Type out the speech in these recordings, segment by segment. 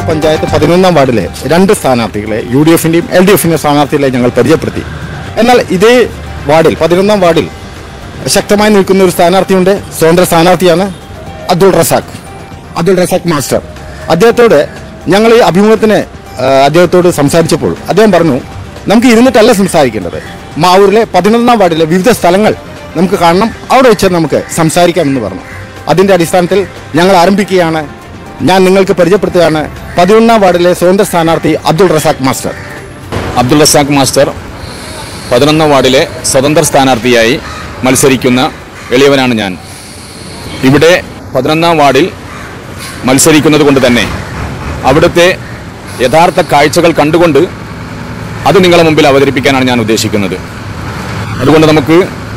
പഞ്ചായത്ത് പതിനൊന്നാം വാർഡിലെ രണ്ട് സ്ഥാനാർത്ഥികളെ യു ഡി എഫിന്റെയും എൽ ഡി എഫിന്റെയും സ്ഥാനാർത്ഥികളെ ഞങ്ങൾ പരിചയപ്പെടുത്തി എന്നാൽ ഇതേ വാർഡിൽ പതിനൊന്നാം വാർഡിൽ ശക്തമായി നിൽക്കുന്ന ഒരു സ്ഥാനാർത്ഥിയുണ്ട് സ്വതന്ത്ര സ്ഥാനാർത്ഥിയാണ് അബ്ദുൾ റസാഖ് അബ്ദുൾ റസാഖ് മാസ്റ്റർ അദ്ദേഹത്തോട് ഞങ്ങൾ ഈ അഭിമുഖത്തിന് ആ, അദ്ദേഹത്തോട് സംസാരിച്ചപ്പോൾ അദ്ദേഹം പറഞ്ഞു നമുക്ക് ഇരുന്നിട്ടല്ല സംസാരിക്കേണ്ടത് മാവൂരിലെ പതിനൊന്നാം വാർഡിലെ വിവിധ സ്ഥലങ്ങൾ നമുക്ക് കാണണം അവിടെ വെച്ച് നമുക്ക് സംസാരിക്കാമെന്ന് പറഞ്ഞു അതിന്റെ അടിസ്ഥാനത്തിൽ ഞങ്ങൾ ആരംഭിക്കുകയാണ് ഞാൻ നിങ്ങൾക്ക് പരിചയപ്പെടുത്തുകയാണ് പതിനൊന്നാം വാർഡിലെ സ്വതന്ത്ര സ്ഥാനാർത്ഥി അബ്ദുൾ റസാഖ് മാസ്റ്റർ അബ്ദുൾ റസാഖ് മാസ്റ്റർ പതിനൊന്നാം വാർഡിലെ സ്വതന്ത്ര സ്ഥാനാർത്ഥിയായി മത്സരിക്കുന്ന എളിയവനാണ് ഞാൻ ഇവിടെ പതിനൊന്നാം വാർഡിൽ മത്സരിക്കുന്നത് കൊണ്ട് തന്നെ അവിടുത്തെ യഥാർത്ഥ കാഴ്ചകൾ കണ്ടുകൊണ്ട് അത് നിങ്ങളുടെ മുമ്പിൽ അവതരിപ്പിക്കാനാണ് ഞാൻ ഉദ്ദേശിക്കുന്നത് അതുകൊണ്ട് നമുക്ക്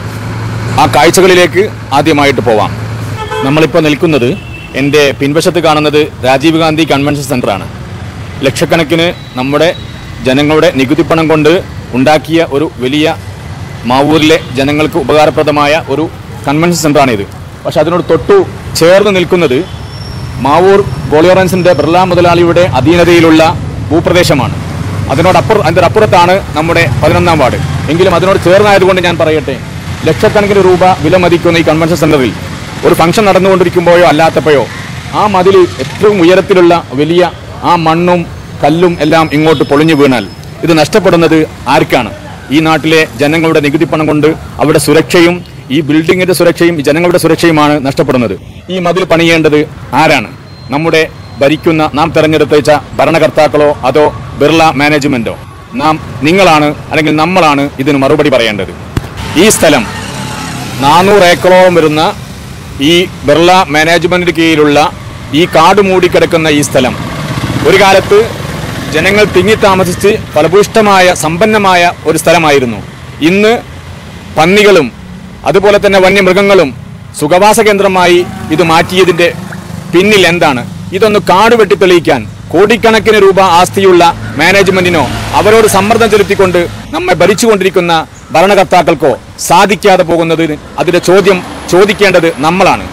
ആ കാഴ്ചകളിലേക്ക് ആദ്യമായിട്ട് പോവാം നമ്മളിപ്പോൾ നിൽക്കുന്നത് എൻ്റെ പിൻവശത്ത് കാണുന്നത് രാജീവ് ഗാന്ധി കൺവെൻഷൻ സെൻ്ററാണ് ലക്ഷക്കണക്കിന് നമ്മുടെ ജനങ്ങളുടെ നികുതി പണം കൊണ്ട് ഉണ്ടാക്കിയ ഒരു വലിയ മാവൂരിലെ ജനങ്ങൾക്ക് ഉപകാരപ്രദമായ ഒരു കൺവെൻഷൻ സെൻ്ററാണിത് പക്ഷെ അതിനോട് തൊട്ടു ചേർന്ന് നിൽക്കുന്നത് മാവൂർ ഗോളിയോറൻസിൻ്റെ ബിർള മുതലാളിയുടെ അധീനതയിലുള്ള ഭൂപ്രദേശമാണ് അതിനോടപ്പുറ അതിൻ്റെ അപ്പുറത്താണ് നമ്മുടെ പതിനൊന്നാം വാർഡ് എങ്കിലും അതിനോട് ചേർന്നായതുകൊണ്ട് ഞാൻ പറയട്ടെ ലക്ഷക്കണക്കിന് രൂപ വില മതിക്കുന്ന ഈ കൺവെൻഷൻ സെൻ്ററിൽ ഒരു ഫംഗ്ഷൻ നടന്നുകൊണ്ടിരിക്കുമ്പോഴോ അല്ലാത്തപ്പോഴോ ആ മതിൽ ഏറ്റവും ഉയരത്തിലുള്ള വലിയ ആ മണ്ണും കല്ലും എല്ലാം ഇങ്ങോട്ട് പൊളിഞ്ഞു വീണാൽ ഇത് നഷ്ടപ്പെടുന്നത് ആർക്കാണ് ഈ നാട്ടിലെ ജനങ്ങളുടെ നികുതി പണം കൊണ്ട് അവിടെ സുരക്ഷയും ഈ ബിൽഡിങ്ങിന്റെ സുരക്ഷയും ഈ ജനങ്ങളുടെ സുരക്ഷയുമാണ് നഷ്ടപ്പെടുന്നത് ഈ മതിൽ പണിയേണ്ടത് ആരാണ് നമ്മുടെ ഭരിക്കുന്ന നാം തെരഞ്ഞെടുത്തേച്ച ഭരണകർത്താക്കളോ അതോ ബിർള മാനേജ്മെന്റോ നാം നിങ്ങളാണ് അല്ലെങ്കിൽ നമ്മളാണ് ഇതിന് മറുപടി പറയേണ്ടത് ഈ സ്ഥലം നാനൂറ് ഏക്കറോളം വരുന്ന ഈ ബിർള മാനേജ്മെന്റിന് കീഴിലുള്ള ഈ കാട് മൂടിക്കിടക്കുന്ന ഈ സ്ഥലം ഒരു കാലത്ത് ജനങ്ങൾ തിങ്ങി താമസിച്ച് ഫലഭൂഷ്ടമായ സമ്പന്നമായ ഒരു സ്ഥലമായിരുന്നു ഇന്ന് പന്നികളും അതുപോലെ തന്നെ വന്യമൃഗങ്ങളും സുഖവാസ കേന്ദ്രമായി ഇത് മാറ്റിയതിന്റെ പിന്നിൽ എന്താണ് ഇതൊന്ന് കാട് വെട്ടി തെളിയിക്കാൻ കോടിക്കണക്കിന് രൂപ ആസ്തിയുള്ള മാനേജ്മെന്റിനോ അവരോട് സമ്മർദ്ദം ചെലുത്തിക്കൊണ്ട് നമ്മെ ഭരിച്ചുകൊണ്ടിരിക്കുന്ന ഭരണകർത്താക്കൾക്കോ സാധിക്കാതെ പോകുന്നതിന് അതിന്റെ ചോദ്യം ചോദിക്കേണ്ടത് നമ്മളാണ്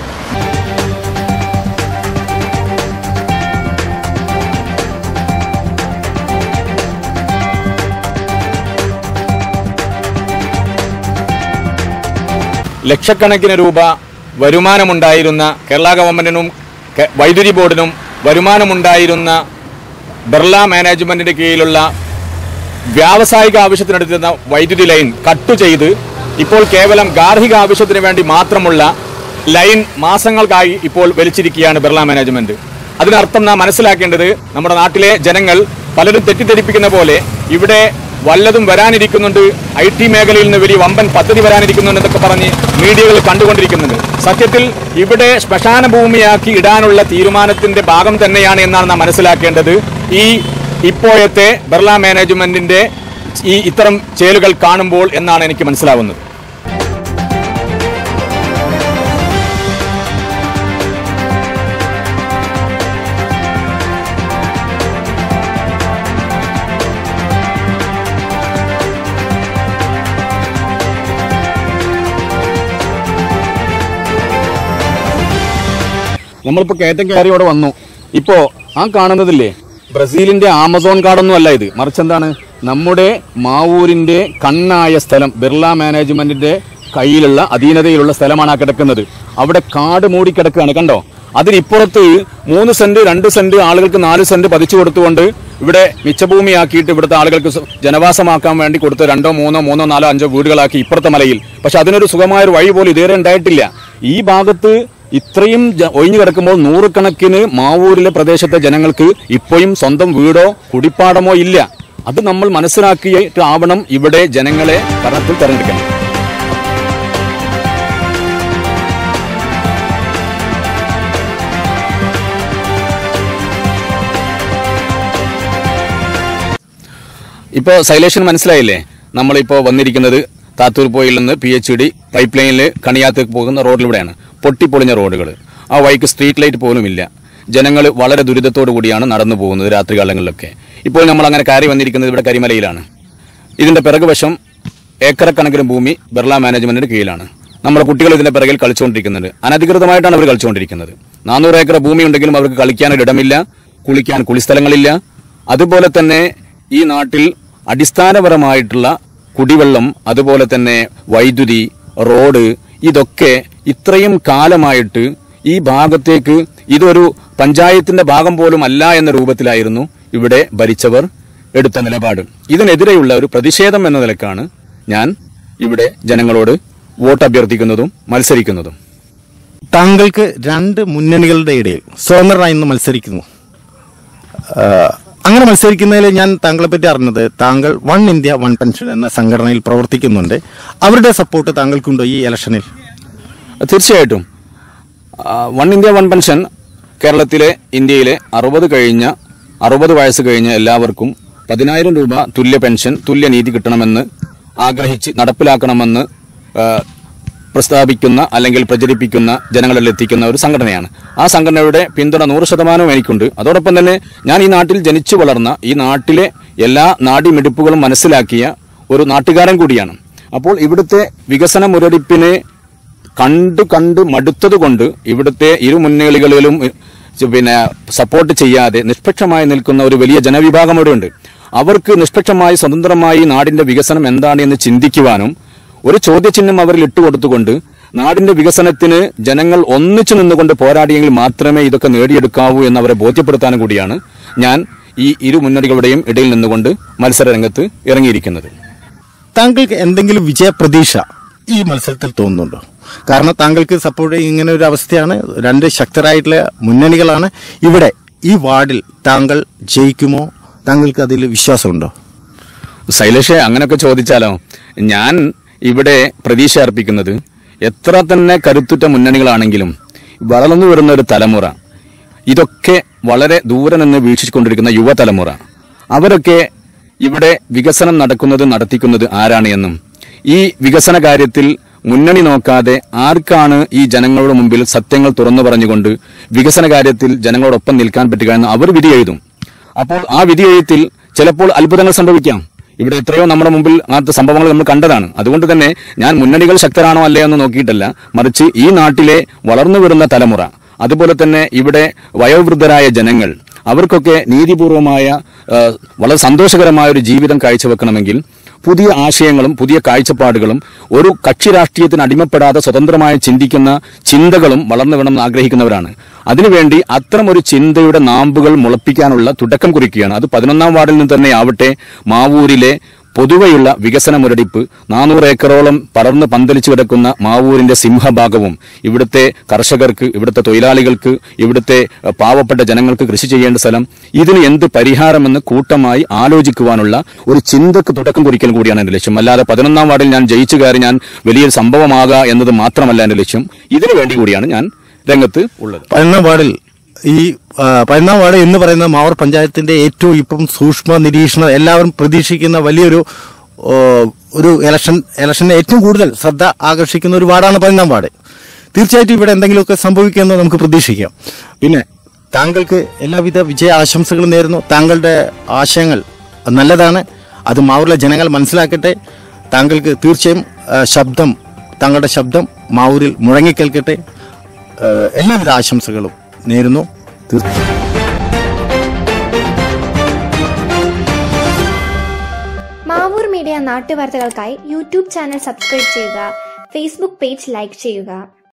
ലക്ഷക്കണക്കിന് രൂപ വരുമാനമുണ്ടായിരുന്ന കേരള ഗവൺമെന്റിനും കെ- വൈദ്യുതി ബോർഡിനും വരുമാനമുണ്ടായിരുന്ന ബിർള മാനേജ്മെന്റിന്റെ കീഴിലുള്ള വ്യാവസായിക ആവശ്യത്തിനെടുത്തിരുന്ന വൈദ്യുതി ലൈൻ കട്ടു ചെയ്ത് ഇപ്പോൾ കേവലം ഗാർഹിക ആവശ്യത്തിന് വേണ്ടി മാത്രമുള്ള ലൈൻ മാസങ്ങൾക്കായി ഇപ്പോൾ വലിച്ചിരിക്കുകയാണ് ബിർള മാനേജ്മെന്റ് അതിനർത്ഥം നാം മനസ്സിലാക്കേണ്ടത് നമ്മുടെ നാട്ടിലെ ജനങ്ങൾ പലരും തെറ്റിദ്ധരിപ്പിക്കുന്ന പോലെ ഇവിടെ വല്ലതും വരാനിരിക്കുന്നുണ്ട് ഐ ടി മേഖലയിൽ നിന്ന് വലിയ വമ്പൻ പദ്ധതി വരാനിരിക്കുന്നുണ്ട് എന്നൊക്കെ പറഞ്ഞ് മീഡിയകൾ കണ്ടുകൊണ്ടിരിക്കുന്നുണ്ട് സത്യത്തിൽ ഇവിടെ ശ്മശാന ഭൂമിയാക്കി ഇടാനുള്ള തീരുമാനത്തിന്റെ ഭാഗം തന്നെയാണ് എന്നാണ് നാം മനസ്സിലാക്കേണ്ടത് ഈ ഇപ്പോഴത്തെ ബിർള മാനേജ്മെന്റിന്റെ ഈ ഇത്തരം ചേലുകൾ കാണുമ്പോൾ എന്നാണ് എനിക്ക് മനസ്സിലാവുന്നത് നമ്മളിപ്പോ കയറ്റം കയറി ഇവിടെ വന്നു ഇപ്പോ ആ കാണുന്നതില്ലേ ബ്രസീലിന്റെ ആമസോൺ കാടൊന്നും അല്ല ഇത് മറിച്ച് എന്താണ് നമ്മുടെ മാവൂരിന്റെ കണ്ണായ സ്ഥലം ബിർള മാനേജ്മെന്റിന്റെ കയ്യിലുള്ള അധീനതയിലുള്ള സ്ഥലമാണ് ആ കിടക്കുന്നത് അവിടെ കാട് മൂടി കിടക്കുകയാണ് കണ്ടോ അതിനിപ്പുറത്ത് മൂന്ന് സെന്റ് രണ്ട് സെന്റ് ആളുകൾക്ക് നാല് സെന്റ് പതിച്ചു കൊടുത്തുകൊണ്ട് ഇവിടെ മിച്ചഭൂമിയാക്കിയിട്ട് ഇവിടുത്തെ ആളുകൾക്ക് സു- ജനവാസമാക്കാൻ വേണ്ടി കൊടുത്ത് രണ്ടോ മൂന്നോ മൂന്നോ നാലോ അഞ്ചോ വീടുകളാക്കി ഇപ്പുറത്തെ മലയിൽ പക്ഷെ അതിനൊരു സുഖമായ ഒരു വഴി പോലും ഇതുവരെ ഉണ്ടായിട്ടില്ല ഈ ഭാഗത്ത് ഇത്രയും ജ- ഒഴിഞ്ഞു കിടക്കുമ്പോൾ നൂറുകണക്കിന് മാവൂരിലെ പ്രദേശത്തെ ജനങ്ങൾക്ക് ഇപ്പോഴും സ്വന്തം വീടോ കുടിപ്പാടമോ ഇല്ല അത് നമ്മൾ മനസ്സിലാക്കിയിട്ട് ആവണം ഇവിടെ ജനങ്ങളെ ഭരണത്തിൽ തെരഞ്ഞെടുക്കണം ഇപ്പോൾ സൈലേഷൻ മനസ്സിലായില്ലേ നമ്മളിപ്പോൾ വന്നിരിക്കുന്നത് താത്തൂർ പോയിൽ നിന്ന് പി എച്ച് ഡി പൈപ്പ് ലൈനിൽ കണിയാത്തേക്ക് പോകുന്ന റോഡിലൂടെയാണ് പൊട്ടിപ്പൊളിഞ്ഞ റോഡുകൾ ആ വഴിക്ക് സ്ട്രീറ്റ് ലൈറ്റ് പോലും ഇല്ല ജനങ്ങൾ വളരെ ദുരിതത്തോടു കൂടിയാണ് നടന്നു പോകുന്നത് രാത്രികാലങ്ങളിലൊക്കെ ഇപ്പോൾ നമ്മൾ അങ്ങനെ കയറി വന്നിരിക്കുന്നത് ഇവിടെ കരിമലയിലാണ് ഇതിന്റെ പിറകുവശം ഏക്കറക്കണക്കിന് ഭൂമി ബിർള മാനേജ്മെന്റിന്റെ കീഴിലാണ് നമ്മുടെ കുട്ടികൾ ഇതിന്റെ പിറകിൽ കളിച്ചുകൊണ്ടിരിക്കുന്നുണ്ട് അനധികൃതമായിട്ടാണ് അവർ കളിച്ചുകൊണ്ടിരിക്കുന്നത് നാനൂറ് ഏക്കർ ഭൂമി ഉണ്ടെങ്കിലും അവർക്ക് കളിക്കാനൊരു ഇടമില്ല കുളിക്കാൻ കുളിസ്ഥലങ്ങളില്ല അതുപോലെ തന്നെ ഈ നാട്ടിൽ അടിസ്ഥാനപരമായിട്ടുള്ള കുടിവെള്ളം അതുപോലെ തന്നെ വൈദ്യുതി റോഡ് ഇതൊക്കെ ഇത്രയും കാലമായിട്ട് ഈ ഭാഗത്തേക്ക് ഇതൊരു പഞ്ചായത്തിന്റെ ഭാഗം പോലും അല്ല എന്ന രൂപത്തിലായിരുന്നു ഇവിടെ ഭരിച്ചവർ എടുത്ത നിലപാട് ഇതിനെതിരെയുള്ള ഒരു പ്രതിഷേധം എന്ന നിലക്കാണ് ഞാൻ ഇവിടെ ജനങ്ങളോട് വോട്ട് അഭ്യർത്ഥിക്കുന്നതും മത്സരിക്കുന്നതും താങ്കൾക്ക് രണ്ട് മുന്നണികളുടെ ഇടയിൽ സ്വതന്ത്രനായി ഇന്ന് മത്സരിക്കുന്നു ആ, അങ്ങനെ മത്സരിക്കുന്നതിൽ ഞാൻ താങ്കളെ പറ്റി അറിഞ്ഞത് താങ്കൾ വൺ ഇന്ത്യ വൺ പെൻഷൻ എന്ന സംഘടനയിൽ പ്രവർത്തിക്കുന്നുണ്ട് അവരുടെ സപ്പോർട്ട് താങ്കൾക്കുണ്ടോ ഈ ഇലക്ഷനിൽ തീർച്ചയായിട്ടും ആ, വൺ ഇന്ത്യ വൺ പെൻഷൻ കേരളത്തിലെ ഇന്ത്യയിലെ അറുപത് കഴിഞ്ഞ അറുപത് വയസ്സ് കഴിഞ്ഞ എല്ലാവർക്കും പതിനായിരം രൂപ തുല്യ പെൻഷൻ തുല്യ നീതി കിട്ടണമെന്ന് ആഗ്രഹിച്ച് നടപ്പിലാക്കണമെന്ന് ആ, പ്രസ്താവിക്കുന്ന അല്ലെങ്കിൽ പ്രചരിപ്പിക്കുന്ന ജനങ്ങളിൽ എത്തിക്കുന്ന ഒരു സംഘടനയാണ് ആ സംഘടനയുടെ പിന്തുണ നൂറ് ശതമാനവും എനിക്കുണ്ട് അതോടൊപ്പം തന്നെ ഞാൻ ഈ നാട്ടിൽ ജനിച്ചു വളർന്ന ഈ നാട്ടിലെ എല്ലാ നാടിമിടിപ്പുകളും മനസ്സിലാക്കിയ ഒരു നാട്ടുകാരൻ കൂടിയാണ് അപ്പോൾ ഇവിടുത്തെ വികസന മുരടിപ്പിനെ കണ്ട് കണ്ട് മടുത്തതുകൊണ്ട് ഇവിടുത്തെ ഇരു മുന്നണികളിലും ഇ- പിന്നെ സപ്പോർട്ട് ചെയ്യാതെ നിഷ്പക്ഷമായി നിൽക്കുന്ന ഒരു വലിയ ജനവിഭാഗം ഇവിടെയുണ്ട് അവർക്ക് നിഷ്പക്ഷമായി സ്വതന്ത്രമായി നാടിന്റെ വികസനം എന്താണ് എന്ന് ചിന്തിക്കുവാനും ഒരു ചോദ്യചിഹ്നം അവരിൽ ഇട്ടുകൊടുത്തുകൊണ്ട് നാടിന്റെ വികസനത്തിന് ജനങ്ങൾ ഒന്നിച്ചു നിന്നുകൊണ്ട് പോരാടിയെങ്കിൽ മാത്രമേ ഇതൊക്കെ നേടിയെടുക്കാവൂ എന്ന് അവരെ ബോധ്യപ്പെടുത്താനും കൂടിയാണ് ഞാൻ ഈ ഇരു മുന്നണികളുടെയും ഇടയിൽ നിന്നുകൊണ്ട് മത്സരരംഗത്ത് ഇറങ്ങിയിരിക്കുന്നത് താങ്കൾക്ക് എന്തെങ്കിലും വിജയപ്രതീക്ഷ ഈ മത്സരത്തിൽ തോന്നുന്നുണ്ടോ കാരണം താങ്കൾക്ക് സപ്പോർട്ട് ഇങ്ങനെ ഒരു അവസ്ഥയാണ് രണ്ട് ശക്തരായിട്ടുള്ള മുന്നണികളാണ് ഇവിടെ ഈ വാർഡിൽ താങ്കൾ ജയിക്കുമോ താങ്കൾക്ക് അതിൽ വിശ്വാസമുണ്ടോ ശൈലേഷെ അങ്ങനെയൊക്കെ ചോദിച്ചാലോ ഞാൻ ഇവിടെ പ്രതീക്ഷ അർപ്പിക്കുന്നത് എത്ര തന്നെ കരുത്തുറ്റ മുന്നണികളാണെങ്കിലും വളർന്നു വരുന്ന ഒരു തലമുറ ഇതൊക്കെ വളരെ ദൂരെ നിന്ന് വീക്ഷിച്ചുകൊണ്ടിരിക്കുന്ന യുവതലമുറ അവരൊക്കെ ഇവിടെ വികസനം നടക്കുന്നത് നടത്തിക്കുന്നത് ആരാണ് എന്നും ഈ വികസന കാര്യത്തിൽ മുന്നണി നോക്കാതെ ആർക്കാണ് ഈ ജനങ്ങളുടെ മുമ്പിൽ സത്യങ്ങൾ തുറന്നു പറഞ്ഞുകൊണ്ട് വികസന കാര്യത്തിൽ ജനങ്ങളോടൊപ്പം നിൽക്കാൻ പറ്റുക എന്ന് അവർ വിധി എഴുതും അപ്പോൾ ആ വിധി എഴുത്തിൽ ചിലപ്പോൾ അത്ഭുതങ്ങൾ സംഭവിക്കാം ഇവിടെ എത്രയോ നമ്മുടെ മുമ്പിൽ അങ്ങനത്തെ സംഭവങ്ങൾ നമ്മൾ കണ്ടതാണ് അതുകൊണ്ട് തന്നെ ഞാൻ മുന്നണികൾ ശക്തരാണോ അല്ലേ എന്ന് നോക്കിയിട്ടല്ല മറിച്ച് ഈ നാട്ടിലെ വളർന്നു വരുന്ന തലമുറ അതുപോലെ തന്നെ ഇവിടെ വയോവൃദ്ധരായ ജനങ്ങൾ അവർക്കൊക്കെ നീതിപൂർവമായ ആ, വളരെ സന്തോഷകരമായ ഒരു ജീവിതം കാഴ്ചവെക്കണമെങ്കിൽ പുതിയ ആശയങ്ങളും പുതിയ കാഴ്ചപ്പാടുകളും ഒരു കക്ഷി രാഷ്ട്രീയത്തിന് അടിമപ്പെടാതെ സ്വതന്ത്രമായി ചിന്തിക്കുന്ന ചിന്തകളും വളർന്നു വേണമെന്ന് ആഗ്രഹിക്കുന്നവരാണ് അതിനുവേണ്ടി അത്തരം ഒരു ചിന്തയുടെ നാമ്പുകൾ മുളപ്പിക്കാനുള്ള തുടക്കം കുറിക്കുകയാണ് അത് പതിനൊന്നാം വാർഡിൽ നിന്ന് തന്നെ ആവട്ടെ മാവൂരിലെ പൊതുവെയുള്ള വികസന മുരടിപ്പ് നാനൂറ് ഏക്കറോളം പടർന്ന് പന്തലിച്ചു കിടക്കുന്ന മാവൂരിന്റെ സിംഹഭാഗവും ഇവിടുത്തെ കർഷകർക്ക് ഇവിടുത്തെ തൊഴിലാളികൾക്ക് ഇവിടുത്തെ അഹ്, പാവപ്പെട്ട ജനങ്ങൾക്ക് കൃഷി ചെയ്യേണ്ട സ്ഥലം ഇതിന് എന്ത് പരിഹാരമെന്ന് കൂട്ടമായി ആലോചിക്കുവാനുള്ള ഒരു ചിന്തക്ക് തുടക്കം കുറിക്കൽ കൂടിയാണ് എന്റെ ലക്ഷ്യം അല്ലാതെ പതിനൊന്നാം വാർഡിൽ ഞാൻ ജയിച്ചു കയറി ഞാൻ വലിയൊരു സംഭവമാകുക എന്നത് മാത്രമല്ല എന്റെ ലക്ഷ്യം ഇതിനു വേണ്ടി കൂടിയാണ് ഞാൻ രംഗത്ത് ഉള്ളത് പതിനൊന്നാം വാർഡിൽ ഈ ആ, പതിനൊന്നാം വാർഡ് എന്ന് പറയുന്ന മാവൂർ പഞ്ചായത്തിന്റെ ഏറ്റവും ഇപ്പം സൂക്ഷ്മ നിരീക്ഷണം എല്ലാവരും പ്രതീക്ഷിക്കുന്ന വലിയൊരു ഓ, ഒരു ഇലക്ഷൻ ഇലക്ഷന്റെ ഏറ്റവും കൂടുതൽ ശ്രദ്ധ ആകർഷിക്കുന്ന ഒരു വാർഡാണ് പതിനൊന്നാം വാർഡ് തീർച്ചയായിട്ടും ഇവിടെ എന്തെങ്കിലുമൊക്കെ സംഭവിക്കുമെന്ന് നമുക്ക് പ്രതീക്ഷിക്കാം പിന്നെ താങ്കൾക്ക് എല്ലാവിധ വിജയ ആശംസകളും നേരുന്നു താങ്കളുടെ ആശയങ്ങൾ നല്ലതാണ് അത് മാവൂരിലെ ജനങ്ങൾ മനസ്സിലാക്കട്ടെ താങ്കൾക്ക് തീർച്ചയായും ആ, ശബ്ദം താങ്കളുടെ ശബ്ദം മാവൂരിൽ മുഴങ്ങിക്കേൽക്കട്ടെ ആ, എല്ലാവിധ ആശംസകളും നേരുന്നു തീർച്ചയായും മാവൂർ മീഡിയ നാട്ടുവാർത്തകൾക്കായി യൂട്യൂബ് ചാനൽ സബ്സ്ക്രൈബ് ചെയ്യുക ഫേസ്ബുക്ക് പേജ് ലൈക്ക് ചെയ്യുക